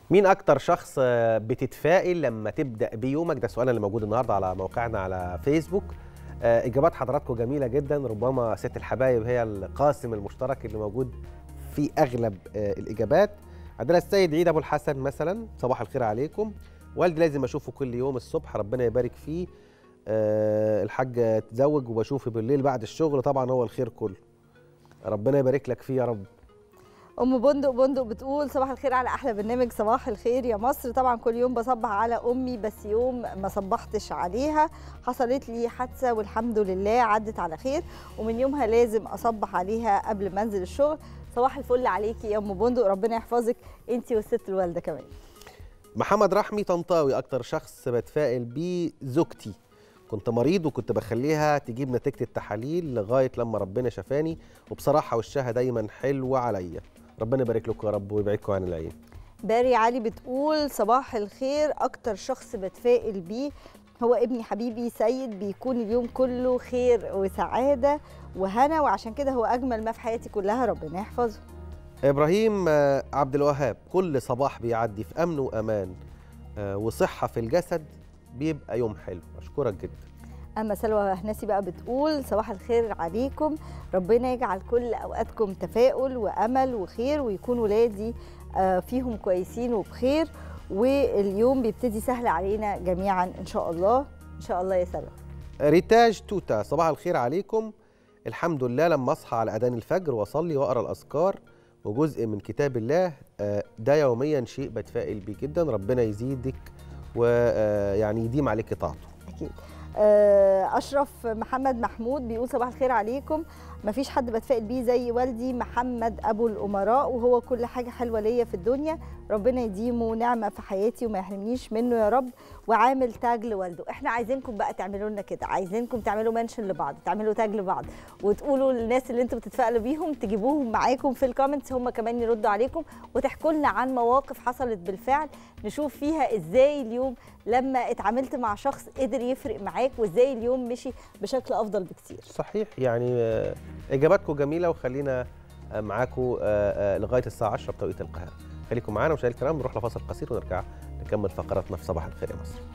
مين اكتر شخص آه، بتتفائل لما تبدا بيومك ده سؤالنا اللي موجود النهارده على موقعنا على فيسبوك آه، اجابات حضراتكم جميله جدا ربما ست الحبايب هي القاسم المشترك اللي موجود في اغلب آه، الاجابات عندنا السيد عيد ابو الحسن مثلا صباح الخير عليكم والدي لازم اشوفه كل يوم الصبح ربنا يبارك فيه آه، الحاج تزوج وبشوفه بالليل بعد الشغل طبعا هو الخير كله ربنا يبارك لك فيه يا رب ام بندق بندق بتقول صباح الخير على احلى برنامج صباح الخير يا مصر طبعا كل يوم بصبح على امي بس يوم ما صبحتش عليها حصلت لي حادثه والحمد لله عدت على خير ومن يومها لازم اصبح عليها قبل ما انزل الشغل صباح الفل عليكي يا ام بندق ربنا يحفظك انت والست الوالده كمان محمد رحمي طنطاوي اكتر شخص بتفائل بيه زوجتي كنت مريض وكنت بخليها تجيب نتيجه التحاليل لغايه لما ربنا شفاني وبصراحه وشها دايما حلو عليا ربنا يبارك لكم يا رب ويبعدكم عن العين باري علي بتقول صباح الخير اكتر شخص بتفائل بيه هو ابني حبيبي سيد بيكون اليوم كله خير وسعاده وهنا وعشان كده هو اجمل ما في حياتي كلها ربنا يحفظه ابراهيم آه، عبد الوهاب كل صباح بيعدي في امن وامان آه، وصحه في الجسد بيبقى يوم حلو اشكرك جدا اما سلوى هناسي بقى بتقول صباح الخير عليكم ربنا يجعل كل اوقاتكم تفاؤل وامل وخير ويكون ولادي آه، فيهم كويسين وبخير واليوم بيبتدي سهل علينا جميعا ان شاء الله ان شاء الله يا سلوى ريتاج توتا صباح الخير عليكم الحمد لله لما اصحى على اذان الفجر واصلي واقرا الاذكار وجزء من كتاب الله آه، ده يوميا شيء بتفائل بيه جدا ربنا يزيدك ويعني يديم عليك طاعته اكيد آه، اشرف محمد محمود بيقول صباح الخير عليكم مفيش حد بتفائل بيه زي والدي محمد ابو الامراء وهو كل حاجه حلوه ليا في الدنيا ربنا يديمه نعمه في حياتي وما يحرمنيش منه يا رب وعامل تاج لوالده احنا عايزينكم بقى تعملوا لنا كده عايزينكم تعملوا منشن لبعض تعملوا تاج لبعض وتقولوا للناس اللي انتوا بتتفائلوا بيهم تجيبوهم معاكم في الكومنتس هم كمان يردوا عليكم وتحكوا لنا عن مواقف حصلت بالفعل نشوف فيها ازاي اليوم لما اتعاملت مع شخص قدر يفرق معاك وازاي اليوم مشي بشكل افضل بكتير صحيح يعني آه، اجاباتكم جميله وخلينا آه، معاكم آه، آه، لغايه الساعه 10 بتوقيت القاهره خليكم معانا مشاهدينا الكرام نروح لفاصل قصير ونرجع نكمل فقراتنا في صباح الخير يا مصر